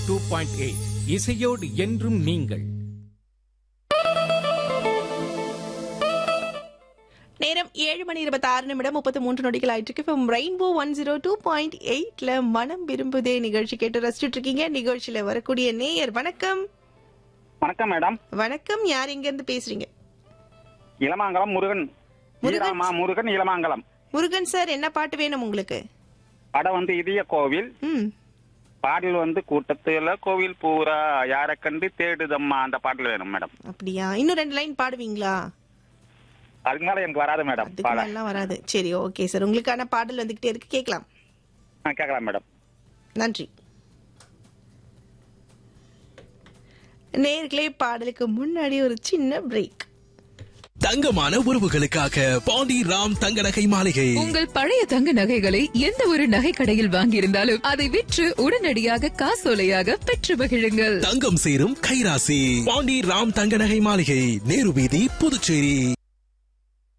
Two point eight இசையோடு என்றும் நீங்கள் நேரம் ஏழு மணி இருபத்தி ஆறு நிமிடம் முப்பத்தி மூன்று நொடிகள் ஆயிட்டு இருக்கு இப்போ rainbow one zero two point எயிட்ல மனம் விரும்புதே நிகழ்ச்சி கேட்டு ரசிச்சுட்டு இருக்கீங்க நிகழ்ச்சியில வரக்கூடிய நேயர் வணக்கம் வணக்கம் மேடம் வணக்கம் யார் எங்க இருந்து பேசுறீங்க இளமாங்கலம் முருகன் முருகன். ஈராமா முருகன் இளமாங்கலம் முருகன் சார் என்ன பாட்டு வேணும் உங்களுக்கு படம் வந்து இதய கோவில் ம் பாடல் வந்து கூட்டத்துல கோவில் பூரா யார கண்டு தேடுதம்மா அந்த பாடல் வேணும் மேடம் அப்படியா இன்னும் ரெண்டு லைன் பாடுவீங்களா அதுக்கு மேல எனக்கு வராது மேடம் அதுக்கு பாட மேலாம் வராது சரி ஓகே சார் உங்களுக்கான பாடல் வந்துகிட்டே இருக்கு கேட்கலாம் ஆ, கேட்கலாம் மேடம் நன்றி நேர்களே பாடலுக்கு முன்னாடி ஒரு சின்ன பிரேக் தங்கமான உறவுகளுக்காக பாண்டி ராம் தங்க நகை மாளிகை உங்கள் பழைய தங்க நகைகளை எந்த ஒரு நகை கடையில் வாங்கியிருந்தாலும் அதை விற்று உடனடியாக காசோலையாக பெற்று மகிழுங்கள் தங்கம் சேரும் கைராசி பாண்டி ராம் தங்க நகை மாளிகை நேரு வீதி புதுச்சேரி